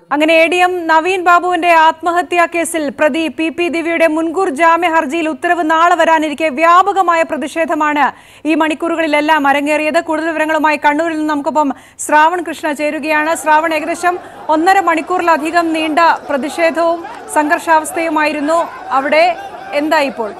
അങ്ങനെ A D M Naveen ബാബുവിന്റെ ആത്മഹത്യാ കേസിൽ പ്രതി പി പി ദിവ്യയുടെ മുൻകൂർ ജാമ്യ ഹർജിയിൽ ഉത്തരവ് നാളെ വരാനിരിക്കെ വ്യാപകമായ പ്രതിഷേധമാണ് ഈ മണിക്കൂറുകളിലെല്ലാം അരങ്ങേറിയത് കൂടുതൽ വിവരങ്ങളുമായി കണ്ണൂരിൽ നിന്ന് നമുക്കൊപ്പം ശ്രാവൺ കൃഷ്ണ ചേരുകയാണ് ശ്രാവൺ ഏകദേശം ഒന്നര മണിക്കൂറിലധികം നീണ്ട പ്രതിഷേധവും സംഘർഷാവസ്ഥയുമായിരുന്നു അവിടെ എന്താ ഇപ്പോൾ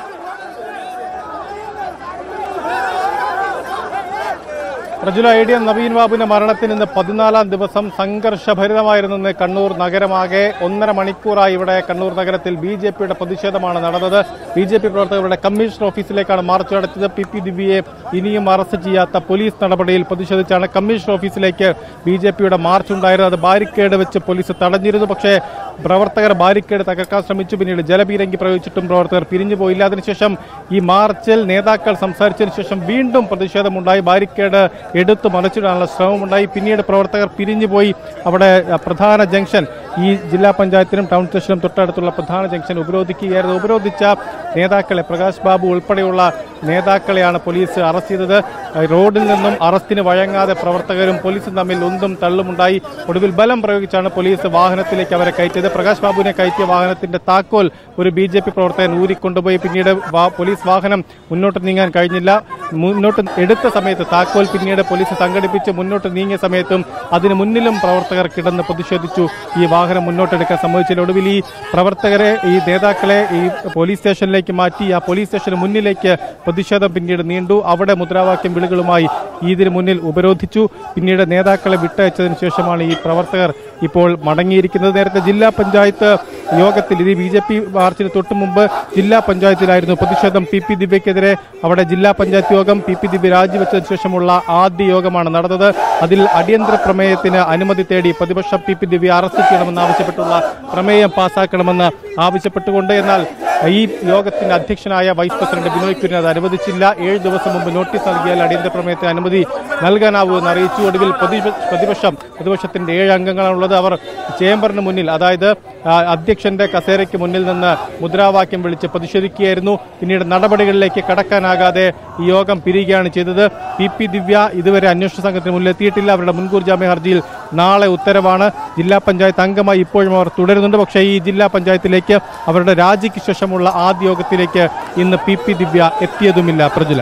Prajula A D M Naveen ബാബുവിന്റെ മരണത്തിന് ഇന്ന് പതിനാലാം ദിവസം സംഘർഷഭരിതമായിരുന്നു ഇന്ന് കണ്ണൂർ നഗരമാകെ ഒന്നര മണിക്കൂറായി ഇവിടെ കണ്ണൂർ നഗരത്തിൽ ബി ജെ പിയുടെ പ്രതിഷേധമാണ് നടന്നത് ബി ജെ പി പ്രവർത്തകരുടെ കമ്മീഷൻ ഓഫീസിലേക്കാണ് മാർച്ച് നടത്തിയത് പി പി ദിവ്യയെ ഇനിയും അറസ്റ്റ് ചെയ്യാത്ത പോലീസ് നടപടിയിൽ പ്രതിഷേധിച്ചാണ് കമ്മീഷൻ ഓഫീസിലേക്ക് ബി ജെ പിയുടെ മാർച്ച് ഉണ്ടായിരുന്നത് അത് ബാരിക്കേഡ് വെച്ച് പോലീസ് തടഞ്ഞിരുന്നു പക്ഷേ പ്രവർത്തകർ ബാരിക്കേഡ് തകർക്കാൻ ശ്രമിച്ചു പിന്നീട് ജലപീരങ്കി പ്രയോഗിച്ചിട്ടും പ്രവർത്തകർ പിരിഞ്ഞു പോയില്ല അതിനുശേഷം ഈ മാർച്ചിൽ നേതാക്കൾ സംസാരിച്ചതിന് ശേഷം വീണ്ടും പ്രതിഷേധമുണ്ടായി ബാരിക്കേഡ് എടുത്തു മറിച്ചിടാനുള്ള ശ്രമമുണ്ടായി പിന്നീട് പ്രവർത്തകർ പിരിഞ്ഞുപോയി അവിടെ അഹ്, പ്രധാന ജംഗ്ഷൻ ഈ ജില്ലാ പഞ്ചായത്തിനും ടൗൺ സ്റ്റേഷനും തൊട്ടടുത്തുള്ള പ്രധാന ജംഗ്ഷൻ ഉപരോധിക്കുകയായിരുന്നു ഉപരോധിച്ച നേതാക്കളെ പ്രകാശ് ബാബു ഉൾപ്പെടെയുള്ള നേതാക്കളെയാണ് പോലീസ് അറസ്റ്റ് ചെയ്തത് അഹ്, റോഡിൽ നിന്നും അറസ്റ്റിന് വഴങ്ങാതെ പ്രവർത്തകരും പോലീസും തമ്മിൽ ഒന്നും തള്ളുമുണ്ടായി ഒടുവിൽ ബലം പ്രയോഗിച്ചാണ് പോലീസ് വാഹനത്തിലേക്ക് അവരെ കയറ്റിയത് പ്രകാശ് ബാബുവിനെ കയറ്റിയ വാഹനത്തിന്റെ താക്കോൽ ഒരു ബി ജെ പി പ്രവർത്തകൻ ഊരിക്കൊണ്ടുപോയി പിന്നീട് വാ- പോലീസ് വാഹനം മുന്നോട്ട് നീങ്ങാൻ കഴിഞ്ഞില്ല മുന്നോട്ട് എടുത്ത സമയത്ത് താക്കോൽ പിന്നീട് പോലീസ് സംഘടിപ്പിച്ച് മുന്നോട്ട് നീങ്ങിയ സമയത്തും അതിന് മുന്നിലും പ്രവർത്തകർ കിടന്ന് പ്രതിഷേധിച്ചു ഈ വാഹനം മുന്നോട്ടെടുക്കാൻ സമ്മതിച്ചില്ല ഒടുവിൽ ഈ പ്രവർത്തകരെ ഈ നേതാക്കളെ ഈ പോലീസ് സ്റ്റേഷനിലേക്ക് മാറ്റി ആ പോലീസ് സ്റ്റേഷന് മുന്നിലേക്ക് പ്രതിഷേധം പിന്നീട് നീണ്ടു അവിടെ മുദ്രാവാക്യം വിളികളുമായി ഇതിന് മുന്നിൽ ഉപരോധിച്ചു പിന്നീട് നേതാക്കളെ വിട്ടയച്ചതിന് ശേഷമാണ് ഈ പ്രവർത്തകർ ഇപ്പോൾ മടങ്ങിയിരിക്കുന്നത് നേരത്തെ ജില്ലാ പഞ്ചായത്ത് യോഗത്തിൽ ഇത് ബി ജെ പി മാർച്ചിന് തൊട്ടു മുമ്പ് ജില്ലാ പഞ്ചായത്തിലായിരുന്നു പ്രതിഷേധം പി പി ദിവ്യക്കെതിരെ അവിടെ ജില്ലാ പഞ്ചായത്ത് യോഗം പി പി ദിവ്യ രാജിവെച്ചതിന് ശേഷമുള്ള ആദ്യ യോഗമാണ് നടന്നത് അതിൽ അടിയന്തര പ്രമേയത്തിന് അനുമതി തേടി പ്രതിപക്ഷം പി പി ദിവ്യ അറസ്റ്റ് ചെയ്യണമെന്ന് ആവശ്യപ്പെട്ടുള്ള പ്രമേയം പാസാക്കണമെന്ന് ആവശ്യപ്പെട്ടുകൊണ്ട് എന്നാൽ ഈ യോഗത്തിന്റെ അധ്യക്ഷനായ വൈസ് പ്രസിഡന്റ് ബിനോയ് കുര്യൻ അത് അനുവദിച്ചില്ല ഏഴ് ദിവസം മുമ്പ് നോട്ടീസ് നൽകിയാൽ അടിയന്തര പ്രമേയത്തിന് അനുമതി നൽകാനാവൂ എന്ന് അറിയിച്ചു ഒടുവിൽ പ്രതിപ- പ്രതിപക്ഷം പ്രതിപക്ഷത്തിന്റെ ഏഴ് അംഗങ്ങളാണുള്ളത് അവർ ചേംബറിന് മുന്നിൽ അതായത് ആ, അധ്യക്ഷന്റെ കസേരയ്ക്ക് മുന്നിൽ നിന്ന് മുദ്രാവാക്യം വിളിച്ച് പ്രതിഷേധിക്കുകയായിരുന്നു പിന്നീട് നടപടികളിലേക്ക് കടക്കാനാകാതെ ഈ യോഗം പിരിയുകയാണ് ചെയ്തത് പി പി ദിവ്യ ഇതുവരെ അന്വേഷണ സംഘത്തിന് മുന്നിൽ എത്തിയിട്ടില്ല അവരുടെ മുൻകൂർ ജാമ്യ ഹർജിയിൽ നാളെ ഉത്തരവാണ് ജില്ലാ പഞ്ചായത്ത് അംഗമായി ഇപ്പോഴും അവർ തുടരുന്നുണ്ട് പക്ഷേ ഈ ജില്ലാ പഞ്ചായത്തിലേക്ക് അവരുടെ രാജിക്ക് ശേഷമുള്ള ആദ്യ യോഗത്തിലേക്ക് ഇന്ന് പി പി ദിവ്യ എത്തിയതുമില്ല പ്രജുല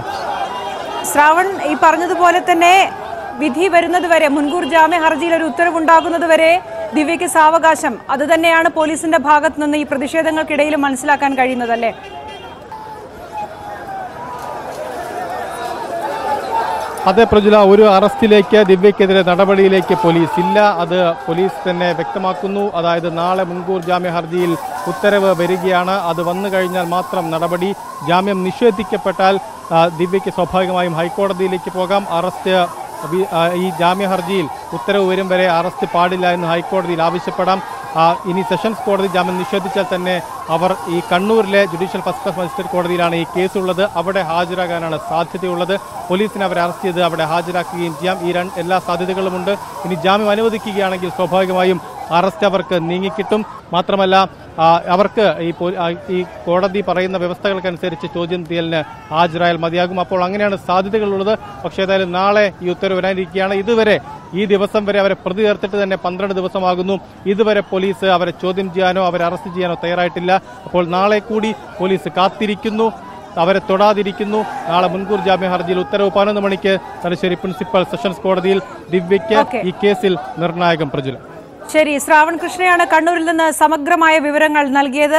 ശ്രാവൺ ഈ പറഞ്ഞതുപോലെ തന്നെ വിധി വരുന്നതുവരെ മുൻകൂർ ജാമ്യ ഹർജിയിൽ ഒരു ഉത്തരവുണ്ടാകുന്നതുവരെ ദിവ്യയ്ക്ക് സാവകാശം അത് തന്നെയാണ് പോലീസിന്റെ ഭാഗത്തു നിന്ന് ഈ പ്രതിഷേധങ്ങൾക്കിടയിൽ മനസ്സിലാക്കാൻ കഴിയുന്നതല്ലേ അതെ പ്രജുല ഒരു അറസ്റ്റിലേക്ക് ദിവ്യക്കെതിരെ നടപടിയിലേക്ക് പോലീസ് ഇല്ല അത് പോലീസ് തന്നെ വ്യക്തമാക്കുന്നു അതായത് നാളെ മുൻകൂർ ജാമ്യ ഹർജിയിൽ ഉത്തരവ് വരികയാണ് അത് വന്നു കഴിഞ്ഞാൽ മാത്രം നടപടി ജാമ്യം നിഷേധിക്കപ്പെട്ടാൽ ആ, ദിവ്യയ്ക്ക് സ്വാഭാവികമായും ഹൈക്കോടതിയിലേക്ക് പോകാം അറസ്റ്റ് വി- ആ, ഈ ജാമ്യ ഹർജിയിൽ ഉത്തരവ് വരും വരെ അറസ്റ്റ് പാടില്ല എന്ന് ഹൈക്കോടതിയിൽ ആവശ്യപ്പെടാം ആ, ഇനി സെഷൻസ് കോടതി ജാമ്യം നിഷേധിച്ചാൽ തന്നെ അവർ ഈ കണ്ണൂരിലെ ജുഡീഷ്യൽ ഫസ്റ്റ് ക്ലാസ് മജിസ്ട്രേറ്റ് കോടതിയിലാണ് ഈ കേസുള്ളത് അവിടെ ഹാജരാകാനാണ് സാധ്യതയുള്ളത് പോലീസിനെ അവരെ അറസ്റ്റ് ചെയ്ത് അവിടെ ഹാജരാക്കുകയും ചെയ്യാം ഈ രണ്ട് എല്ലാ സാധ്യതകളുമുണ്ട് ഇനി ജാമ്യം അനുവദിക്കുകയാണെങ്കിൽ സ്വാഭാവികമായും അറസ്റ്റ് അവർക്ക് നീങ്ങിക്കിട്ടും മാത്രമല്ല ആ, അവർക്ക് ഈ പോ- ആ, ഈ കോടതി പറയുന്ന വ്യവസ്ഥകൾക്കനുസരിച്ച് ചോദ്യം ചെയ്യലിന് ഹാജരായാൽ മതിയാകും അപ്പോൾ അങ്ങനെയാണ് സാധ്യതകളുള്ളത് പക്ഷേ ഏതായാലും നാളെ ഈ ഉത്തരവ് വരാനിരിക്കുകയാണ് ഇതുവരെ ഈ ദിവസം വരെ അവരെ പ്രതി ചേർത്തിട്ട് തന്നെ പന്ത്രണ്ട് ദിവസമാകുന്നു ഇതുവരെ പോലീസ് അവരെ ചോദ്യം ചെയ്യാനോ അവരെ അറസ്റ്റ് ചെയ്യാനോ തയ്യാറായിട്ടില്ല അപ്പോൾ നാളെ കൂടി പോലീസ് കാത്തിരിക്കുന്നു അവരെ തൊടാതിരിക്കുന്നു നാളെ മുൻകൂർ ജാമ്യ ഹർജിയിൽ ഉത്തരവ് പതിനൊന്ന് മണിക്ക് തലശ്ശേരി പ്രിൻസിപ്പൽ സെഷൻസ് കോടതിയിൽ ദിവ്യയ്ക്ക് ഓക്കേ. ഈ കേസിൽ നിർണായകം പ്രജുല ശരി ശ്രാവൺ കൃഷ്ണയാണ് കണ്ണൂരിൽ നിന്ന് സമഗ്രമായ വിവരങ്ങൾ നൽകിയത്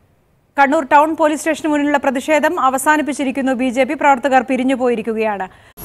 കണ്ണൂർ ടൗൺ പോലീസ് സ്റ്റേഷന് മുന്നിലുള്ള പ്രതിഷേധം അവസാനിപ്പിച്ചിരിക്കുന്നു ബി പ്രവർത്തകർ പിരിഞ്ഞു പോയിരിക്കുകയാണ്